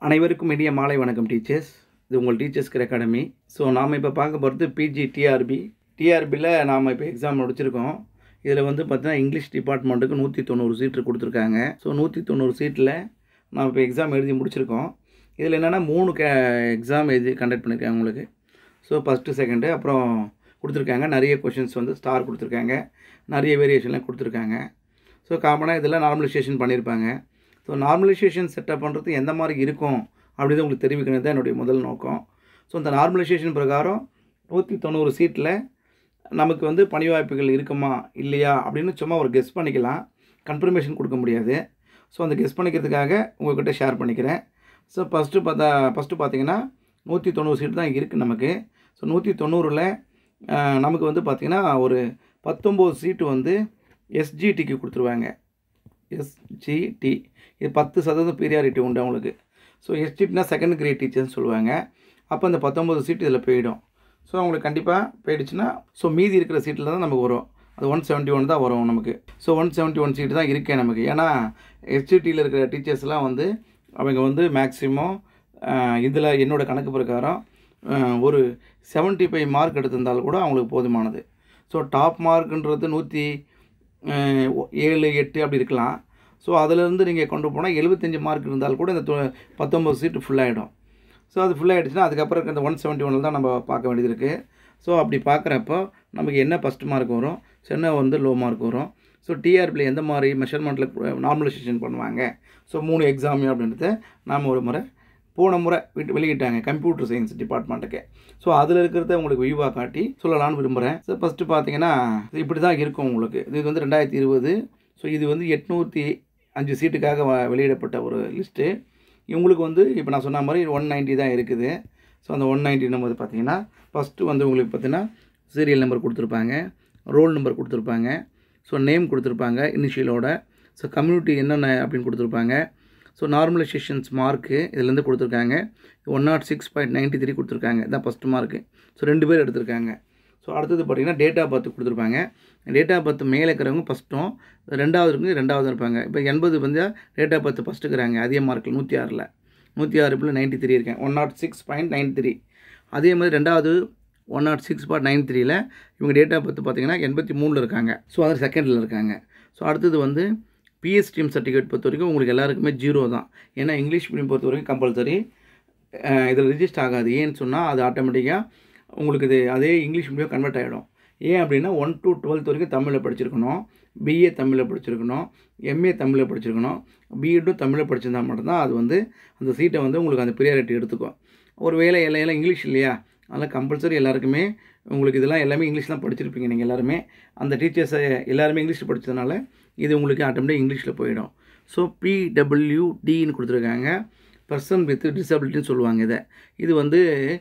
அனைவருக்கும் இனிய மாலை வணக்கம் டீச்சர்ஸ் இது உங்கள் டீச்சர்ஸ் கேர் அகாடமி ஸோ நாம் இப்போ பார்க்க போகிறது பிஜி டிஆர்பி டிஆர்பியில் நாம் இப்போ எக்ஸாம் முடிச்சிருக்கோம் இதில் வந்து பார்த்தீங்கன்னா இங்கிலீஷ் டிபார்ட்மெண்ட்டுக்கு நூற்றி தொண்ணூறு சீட்டு கொடுத்துருக்காங்க ஸோ நூற்றி தொண்ணூறு சீட்டில் நாம் இப்போ எக்ஸாம் எழுதி முடிச்சிருக்கோம் இதில் என்னென்னா மூணு கே எக்ஸாம் எழுதி கண்டக்ட் பண்ணியிருக்காங்க உங்களுக்கு ஸோ ஃபஸ்ட்டு செகண்டு அப்புறம் கொடுத்துருக்காங்க நிறைய கொஷின்ஸ் வந்து ஸ்டார் கொடுத்துருக்காங்க நிறைய வேரியேஷன்லாம் கொடுத்துருக்காங்க ஸோ காமனாக இதெல்லாம் நார்மலைசேஷன் பண்ணியிருப்பாங்க ஸோ நார்மலைசேஷன் செட்டப் பண்ணுறது எந்த மாதிரி இருக்கும் அப்படின்னு உங்களுக்கு தெரிவிக்கிறது தான் என்னுடைய முதல் நோக்கம் ஸோ இந்த நார்மலைசேஷன் பிரகாரம் நூற்றி தொண்ணூறு சீட்டில் நமக்கு வந்து பணி வாய்ப்புகள் இருக்குமா இல்லையா அப்படின்னு சும்மா ஒரு கெஸ் பண்ணிக்கலாம் கன்ஃபர்மேஷன் கொடுக்க முடியாது ஸோ அந்த கெஸ் பண்ணிக்கிறதுக்காக உங்கள்கிட்ட ஷேர் பண்ணிக்கிறேன் ஸோ ஃபஸ்ட்டு பார்த்தா ஃபஸ்ட்டு பார்த்தீங்கன்னா நூற்றி தொண்ணூறு சீட்டு தான் இருக்குது நமக்கு ஸோ நூற்றி தொண்ணூறில் நமக்கு வந்து பார்த்திங்கன்னா ஒரு பத்தொம்போது சீட்டு வந்து எஸ்ஜிடிக்கு கொடுத்துருவாங்க எஸ்ஜிடி இது பத்து சதவீதம் பீரியாரிட்டி உண்டு அவங்களுக்கு ஸோ எஸ்ஜிடினா செகண்ட் கிரேட் டீச்சர்னு சொல்லுவாங்க அப்போ அந்த பத்தொம்பது சீட்டு இதில் போயிடும் ஸோ அவங்களுக்கு கண்டிப்பாக போயிடுச்சுன்னா ஸோ மீதி இருக்கிற சீட்டில் தான் நமக்கு வரும் அது ஒன் செவன்ட்டி ஒன் தான் வரும் நமக்கு so one seventy one seat தான் இருக்கே நமக்கு ஏன்னா எஸ்ஜிடியில் இருக்கிற டீச்சர்ஸ்லாம் வந்து அவங்க வந்து மேக்ஸிமம் இதில் என்னோடய கணக்கு பிரகாரம் ஒரு செவன்ட்டி ஃபைவ் மார்க் எடுத்திருந்தால் கூட அவங்களுக்கு போதுமானது ஸோ டாப் மார்க்குன்றது நூற்றி ஏழு எட்டு அப்படி இருக்கலாம் ஸோ அதிலேருந்து நீங்கள் கொண்டு போனால் எழுபத்தஞ்சி மார்க் இருந்தால் கூட இந்த பத்தொம்பது சீட்டு ஃபுல்லாகிடும் ஸோ அது ஃபுல்லாகிடுச்சுன்னா அதுக்கப்புறம் இருக்க இந்த ஒன் செவன்ட்டி ஒனில் தான் நம்ம பார்க்க வேண்டியது இருக்குது ஸோ அப்படி பார்க்குறப்போ நமக்கு என்ன ஃபஸ்ட் மார்க் வரும் என்ன வந்து லோ மார்க் வரும் ஸோ டிஆர்பியில் எந்த மாதிரி மெஷர்மெண்ட்டில் நார்மலைசேஷன் பண்ணுவாங்க ஸோ மூணு எக்ஸாமு அப்படின்றத நாம் ஒரு முறை போன முறை விட்டு வெளியிட்டாங்க கம்ப்யூட்டர் சயின்ஸ் டிபார்ட்மெண்ட்டுக்கு ஸோ அதில் இருக்கிறத உங்களுக்கு வியூவாக காட்டி சொல்லலாம்னு விரும்புகிறேன் ஸோ ஃபஸ்ட்டு பார்த்தீங்கன்னா இப்படி தான் இருக்கும் உங்களுக்கு இது வந்து ரெண்டாயிரத்தி இருபது ஸோ இது வந்து எட்நூற்றி அஞ்சு சீட்டுக்காக வெளியிடப்பட்ட ஒரு லிஸ்ட்டு இவங்களுக்கு வந்து இப்போ நான் சொன்ன மாதிரி ஒன் நைன்ட்டி தான் இருக்குது ஸோ அந்த ஒன் நைன்ட்டினும் போது பார்த்தீங்கன்னா ஃபஸ்ட்டு வந்து உங்களுக்கு பார்த்தீங்கன்னா சீரியல் நம்பர் கொடுத்துருப்பாங்க ரோல் நம்பர் கொடுத்துருப்பாங்க ஸோ நேம் கொடுத்துருப்பாங்க இனிஷியலோட ஸோ கம்யூனிட்டி என்னென்ன அப்படின்னு கொடுத்துருப்பாங்க ஸோ நார்மலைசேஷன்ஸ் மார்க்கு இதுலேருந்து கொடுத்துருக்காங்க one nought six point ninety three கொடுத்துருக்காங்க இதான் ஃபஸ்ட்டு மார்க்கு ஸோ ரெண்டு பேர் எடுத்திருக்காங்க ஸோ அடுத்தது பார்த்திங்கன்னா டேட் ஆஃப் பர்த் கொடுத்துருப்பாங்க டேட் ஆஃப் பர்த் மேலே இருக்கிறவங்க ஃபஸ்ட்டும் ரெண்டாவது இருக்கு ரெண்டாவது இருப்பாங்க இப்போ எண்பது வந்து டேட் ஆஃப் பர்த் ஃபஸ்ட்டு இருக்கிறாங்க அதே மார்க்கில் நூற்றி ஆறில் நூற்றி ஆறு பிள்ளை நைன்ட்டி த்ரீ இருக்கேன் one nought six point nine three அதே மாதிரி ரெண்டாவது one nought six point nine த்ரீல இவங்க டேட் ஆஃப் பர்த் பார்த்திங்கன்னா எண்பத்தி மூணில் இருக்காங்க ஸோ அது செகண்டில் இருக்காங்க ஸோ அடுத்தது வந்து பிஎஸ்டிஎம் சர்டிஃபிகேட் பொறுத்த வரைக்கும் உங்களுக்கு எல்லாருக்குமே ஜீரோ தான் ஏன்னா இங்கிலீஷ் மீடியம் பொறுத்த வரைக்கும் கம்பல்சரி இதில் ரிஜிஸ்டர் ஆகாது ஏன்னு சொன்னால் அது ஆட்டோமேட்டிக்காக உங்களுக்கு இது அதே இங்கிலீஷ் மீடியம் கன்வெர்ட் ஆகிடும் ஏன் அப்படின்னா ஒன் டு டுவெல்த் வரைக்கும் தமிழில் படிச்சிருக்கணும் பிஏ தமிழில் படிச்சிருக்கணும் எம்ஏ தமிழில் படிச்சிருக்கணும் பிஎட்டும் தமிழில் படிச்சிருந்தா மட்டும்தான் அது வந்து அந்த சீட்டை வந்து உங்களுக்கு அந்த ப்ரியாரிட்டி எடுத்துக்கும் ஒரு வேலை எல்லாம் இங்கிலீஷ் இல்லையா அதனால் கம்பல்சரி எல்லாருக்குமே உங்களுக்கு இதெல்லாம் எல்லாமே இங்கிலீஷ் தான் படிச்சிருப்பீங்க நீங்கள் எல்லாருமே அந்த டீச்சர்ஸை எல்லாருமே இங்கிலீஷ் படித்ததுனால இது உங்களுக்கு ஆட்டோமேட்டிக் இங்கிலீஷில் போயிடும் ஸோ பிடபிள்யூடின்னு கொடுத்துருக்காங்க பர்சன் வித் டிசபிலிட்டின்னு சொல்லுவாங்க இதை இது வந்து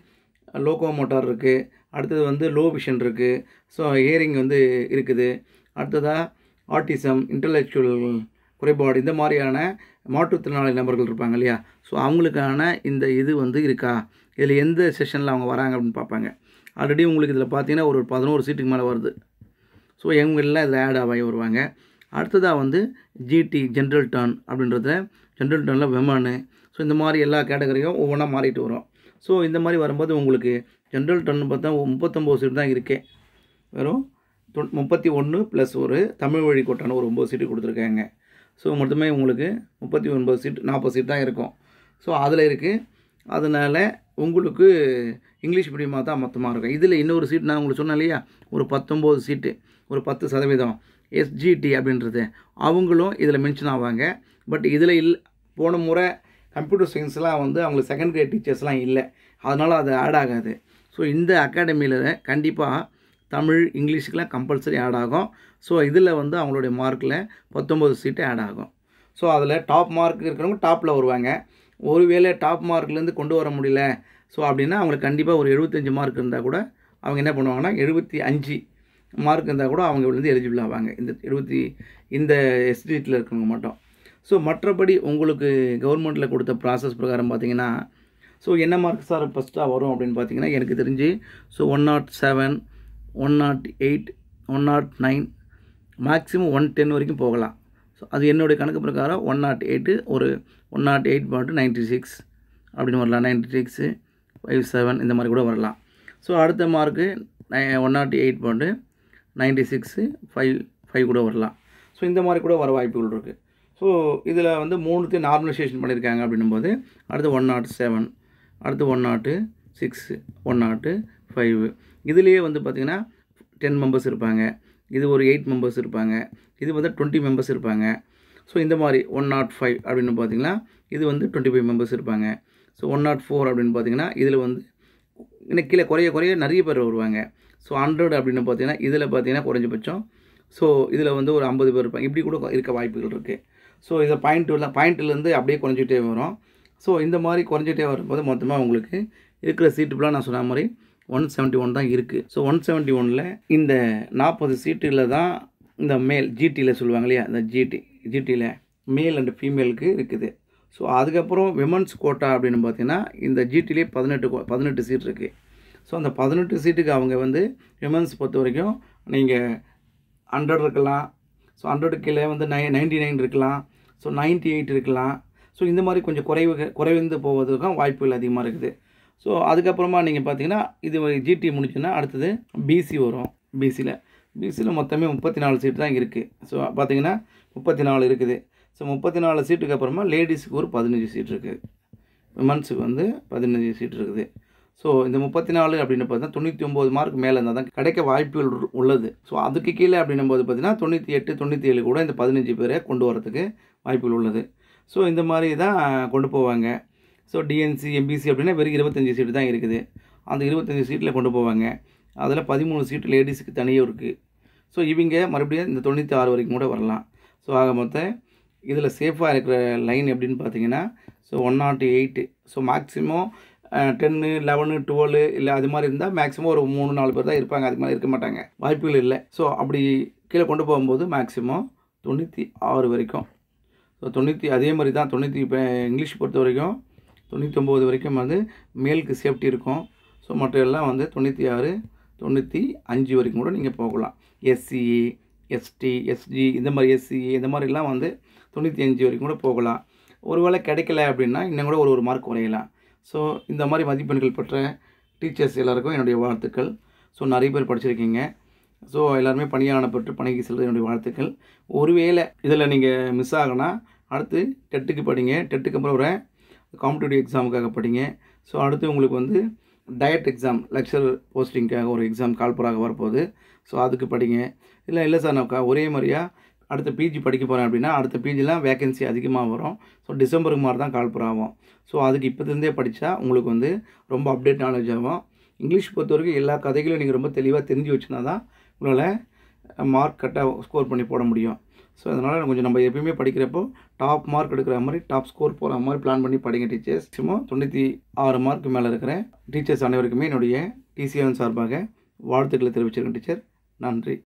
லோகோ மோட்டார் இருக்குது அடுத்தது வந்து லோ விஷன் இருக்குது ஸோ ஹியரிங் வந்து இருக்குது அடுத்ததாக ஆர்டிசம் இன்டலெக்சுவல் குறைபாடு இந்த மாதிரியான மாற்றுத்திறனாளி நபர்கள் இருப்பாங்க இல்லையா ஸோ அவங்களுக்கான இந்த இது வந்து இருக்கா இதில் எந்த செஷனில் அவங்க வராங்க அப்படின்னு பார்ப்பாங்க ஆல்ரெடி உங்களுக்கு இதில் பார்த்தீங்கன்னா ஒரு பதினோரு சீட்டுக்கு மேலே வருது ஸோ எல்லாம் இதில் ஆட் ஆகி வருவாங்க அடுத்ததாக வந்து ஜிடி ஜென்ரல் டர்ன் அப்படின்றத ஜென்ரல் டர்னில் விமனு ஸோ இந்த மாதிரி எல்லா கேட்டகரியும் ஒவ்வொன்றா மாறிட்டு வரும் ஸோ இந்த மாதிரி வரும்போது உங்களுக்கு ஜென்ரல் டர்ன் பார்த்தா முப்பத்தொம்போது சீட் தான் இருக்கே வெறும் தொ முப்பத்தி ஒன்று ப்ளஸ் ஒரு தமிழ் வழி கோட்டான ஒரு ஒம்பது சீட்டு கொடுத்துருக்காங்க ஸோ மொத்தமே உங்களுக்கு முப்பத்தி ஒன்பது சீட் நாற்பது சீட் தான் இருக்கும் ஸோ அதில் இருக்குது அதனால் உங்களுக்கு இங்கிலீஷ் மீடியமாக தான் மொத்தமாக இருக்கும் இதில் இன்னொரு சீட் நான் உங்களுக்கு சொன்னேன் இல்லையா ஒரு பத்தொம்போது சீட்டு ஒரு பத்து சதவீதம் எஸ்ஜிடி அப்படின்றது அவங்களும் இதில் மென்ஷன் ஆவாங்க பட் இதில் இல் போன முறை கம்ப்யூட்டர் சயின்ஸ்லாம் வந்து அவங்களுக்கு செகண்ட் கிரேட் டீச்சர்ஸ்லாம் இல்லை அதனால் அது ஆட் ஆகாது ஸோ இந்த அகாடமியில் கண்டிப்பாக தமிழ் இங்கிலீஷுக்கெலாம் கம்பல்சரி ஆட் ஆகும் ஸோ இதில் வந்து அவங்களுடைய மார்க்கில் பத்தொம்பது சீட்டு ஆட் ஆகும் ஸோ அதில் டாப் மார்க் இருக்கிறவங்க டாப்பில் வருவாங்க ஒருவேளை டாப் மார்க்லேருந்து கொண்டு வர முடியல ஸோ அப்படின்னா அவங்களுக்கு கண்டிப்பாக ஒரு எழுபத்தஞ்சி மார்க் இருந்தால் கூட அவங்க என்ன பண்ணுவாங்கன்னா எழுபத்தி அஞ்சு மார்க் இருந்தால் கூட அவங்க வந்து எலிஜிபிள் ஆவாங்க இந்த எழுபத்தி இந்த எஸ்டியில் இருக்கிறவங்க மட்டும் ஸோ மற்றபடி உங்களுக்கு கவர்மெண்ட்டில் கொடுத்த ப்ராசஸ் பிரகாரம் பார்த்தீங்கன்னா ஸோ என்ன மார்க் சார் ஃபஸ்ட்டாக வரும் அப்படின்னு பார்த்தீங்கன்னா எனக்கு தெரிஞ்சு so one nought seven one nought eight one nought nine maximum one ten வரைக்கும் போகலாம் ஸோ அது என்னுடைய கணக்கு பிரகாரம் ஒன் நாட் எயிட்டு ஒரு ஒன் நாட் எயிட் பாட்டு நைன்ட்டி சிக்ஸ் அப்படின்னு வரலாம் நைன்டி சிக்ஸு ஃபைவ் செவன் இந்த மாதிரி கூட வரலாம் ஸோ அடுத்த mark one nought eight point ninety six five five கூட வரலாம் ஸோ இந்த மாதிரி கூட வர வாய்ப்புகள் இருக்குது ஸோ இதில் வந்து மூணுத்தையும் நார்மலைசேஷன் பண்ணியிருக்காங்க அப்படின்னும்போது அடுத்து ஒன் நாட் செவன் அடுத்து one nought six one nought five இதுலேயே வந்து பார்த்திங்கன்னா டென் மெம்பர்ஸ் இருப்பாங்க இது ஒரு எயிட் மெம்பர்ஸ் இருப்பாங்க இது வந்து டுவெண்ட்டி மெம்பர்ஸ் இருப்பாங்க ஸோ இந்த மாதிரி ஒன் நாட் ஃபைவ் அப்படின்னு பார்த்தீங்கன்னா இது வந்து டுவெண்ட்டி ஃபைவ் மெம்பர்ஸ் இருப்பாங்க ஸோ ஒன் நாட் ஃபோர் அப்படின்னு பார்த்தீங்கன்னா இதில் வந்து இன்னும் கீழே குறைய குறைய நிறைய பேர் வருவாங்க ஸோ ஹண்ட்ரட் அப்படின்னு பார்த்தீங்கன்னா இதில் பார்த்தீங்கன்னா குறைஞ்சபட்சம் ஸோ இதில் வந்து ஒரு ஐம்பது பேர் இருப்பாங்க இப்படி கூட இருக்க வாய்ப்புகள் இருக்குது ஸோ இதை பாயிண்ட்டு பாயிண்ட்லேருந்து அப்படியே குறைஞ்சிட்டே வரும் ஸோ இந்த மாதிரி குறைஞ்சிட்டே வரும்போது மொத்தமாக உங்களுக்கு இருக்கிற சீட்டு ஃபுல்லாக நான் சொன்ன மாதிரி ஒன் செவன்ட்டி ஒன் தான் இருக்குது ஸோ ஒன் செவன்ட்டி ஒனில் இந்த நாற்பது சீட்டில் தான் இந்த மேல் ஜிடியில் சொல்லுவாங்க இல்லையா இந்த ஜிடி ஜிடியில் மேல் அண்ட் ஃபீமேலுக்கு இருக்குது ஸோ அதுக்கப்புறம் விமன்ஸ் கோட்டா அப்படின்னு பார்த்தீங்கன்னா இந்த ஜிடிலே பதினெட்டு கோ- பதினெட்டு சீட் இருக்குது ஸோ அந்த பதினெட்டு சீட்டுக்கு அவங்க வந்து விமன்ஸ் பொறுத்த வரைக்கும் நீங்கள் ஹண்ட்ரட் இருக்கலாம் ஸோ ஹண்ட்ரடு கீழே வந்து நை நைன்டி நைன் இருக்கலாம் ஸோ நைன்ட்டி எயிட் இருக்கலாம் ஸோ இந்த மாதிரி கொஞ்சம் குறைவு குறைந்து போவதற்கும் வாய்ப்புகள் அதிகமாக இருக்குது ஸோ அதுக்கப்புறமா நீங்கள் பார்த்தீங்கன்னா இது ஜிடி முடிச்சுன்னா அடுத்தது பிசி வரும் பிசியில் பிசியில் மொத்தமே முப்பத்தி நாலு சீட்டு தான் இருக்குது ஸோ பார்த்தீங்கன்னா முப்பத்தி நாலு இருக்குது ஸோ முப்பத்தி நாலு சீட்டுக்கு அப்புறமா லேடிஸுக்கு ஒரு பதினஞ்சு சீட் இருக்குது விமன்ஸுக்கு வந்து பதினஞ்சு சீட் இருக்குது ஸோ இந்த முப்பத்தி நாலு அப்படின்னு பார்த்தா தொண்ணூற்றி ஒம்பது மார்க் மேலே இருந்தால் தான் கிடைக்க வாய்ப்புகள் உரு- உள்ளது ஸோ அதுக்கு கீழே அப்படின்னும் போது பார்த்தீங்கன்னா தொண்ணூற்றி எட்டு தொண்ணூற்றி ஏழு கூட இந்த பதினஞ்சு பேரை கொண்டு வரதுக்கு வாய்ப்புகள் உள்ளது ஸோ இந்த மாதிரி தான் கொண்டு போவாங்க ஸோ டிஎன்சி எம்பிசி அப்படின்னா வெறும் இருபத்தஞ்சி சீட்டு தான் இருக்குது அந்த இருபத்தஞ்சி சீட்டில் கொண்டு போவாங்க அதில் பதிமூணு சீட்டு லேடிஸுக்கு தனியாக இருக்குது ஸோ இவங்க மறுபடியும் இந்த தொண்ணூற்றி ஆறு வரைக்கும் கூட வரலாம் ஸோ ஆக மொத்தம் இதில் சேஃபாக இருக்கிற லைன் எப்படின்னு பார்த்தீங்கன்னா so one not eight so maximum ten eleven twelve இல்லை அது மாதிரி இருந்தால் மேக்ஸிமம் ஒரு மூணு நாலு பேர் தான் இருப்பாங்க அதுக்கு மேலே இருக்க மாட்டாங்க வாய்ப்புகள் இல்லை ஸோ அப்படி கீழே கொண்டு போகும்போது மேக்ஸிமம் தொண்ணூற்றி ஆறு வரைக்கும் ஸோ தொண்ணூற்றி அதே மாதிரி தான் தொண்ணூற்றி இப்போ இங்கிலீஷ் பொறுத்த வரைக்கும் தொண்ணூத்தொம்பது வரைக்கும் வந்து மேலுக்கு சேஃப்டி இருக்கும் ஸோ மற்ற எல்லாம் வந்து தொண்ணூற்றி ஆறு தொண்ணூற்றி அஞ்சு வரைக்கும் கூட நீங்கள் போகலாம் எஸ்சிஇ எஸ்டி எஸ்ஜி இந்த மாதிரி எஸ்சிஇ இந்த மாதிரிலாம் வந்து தொண்ணூற்றி அஞ்சு வரைக்கும் கூட போகலாம் ஒருவேளை கிடைக்கல அப்படின்னா இன்னும் கூட ஒரு ஒரு மார்க் குறையலாம் ஸோ இந்த மாதிரி மதிப்பெண்கள் பெற்ற டீச்சர்ஸ் எல்லாருக்கும் என்னுடைய வாழ்த்துக்கள் ஸோ நிறைய பேர் படிச்சிருக்கீங்க ஸோ எல்லாருமே பணியான பெற்று பணிக்கு செல்வது என்னுடைய வாழ்த்துக்கள் ஒருவேளை இதில் நீங்கள் மிஸ் ஆகினா அடுத்து டெட்டுக்கு படிங்க டெட்டுக்கு அப்புறம் ஒரு காம்படிட்டிவ் எக்ஸாமுக்காக படிங்க ஸோ அடுத்து உங்களுக்கு வந்து டயட் எக்ஸாம் லெக்சர் போஸ்டிங்க்காக ஒரு எக்ஸாம் கால்பராக வரப்போகுது ஸோ அதுக்கு படிங்க இல்லை இல்லை சார் நான் க- ஒரே மாதிரியாக அடுத்த பிஜி படிக்க போகிறேன் அப்படின்னா அடுத்த பிஜிலாம் வேகன்சி அதிகமாக வரும் ஸோ டிசம்பருக்கு மாதிரி தான் கால்பர் ஆகும் ஸோ அதுக்கு இப்போதுலேருந்தே படித்தா உங்களுக்கு வந்து ரொம்ப அப்டேட் நாலேஜ் ஆகும் இங்கிலீஷ் பொறுத்த வரைக்கும் எல்லா கதைகளையும் நீங்கள் ரொம்ப தெளிவாக தெரிஞ்சு வச்சுனா தான் உங்களால் மார்க் கரெக்டாக ஸ்கோர் பண்ணி போட முடியும் ஸோ அதனால் கொஞ்சம் நம்ம எப்பயுமே படிக்கிறப்போ டாப் மார்க் எடுக்கிற மாதிரி டாப் ஸ்கோர் போகிற மாதிரி பிளான் பண்ணி படிங்க டீச்சர்ஸ் சும்மா தொண்ணூற்றி ஆறு மார்க் மேலே இருக்கிற டீச்சர்ஸ் அனைவருக்குமே என்னுடைய டிசிஎன் சார்பாக வாழ்த்துக்களை தெரிவிச்சிருக்கேன் டீச்சர் நன்றி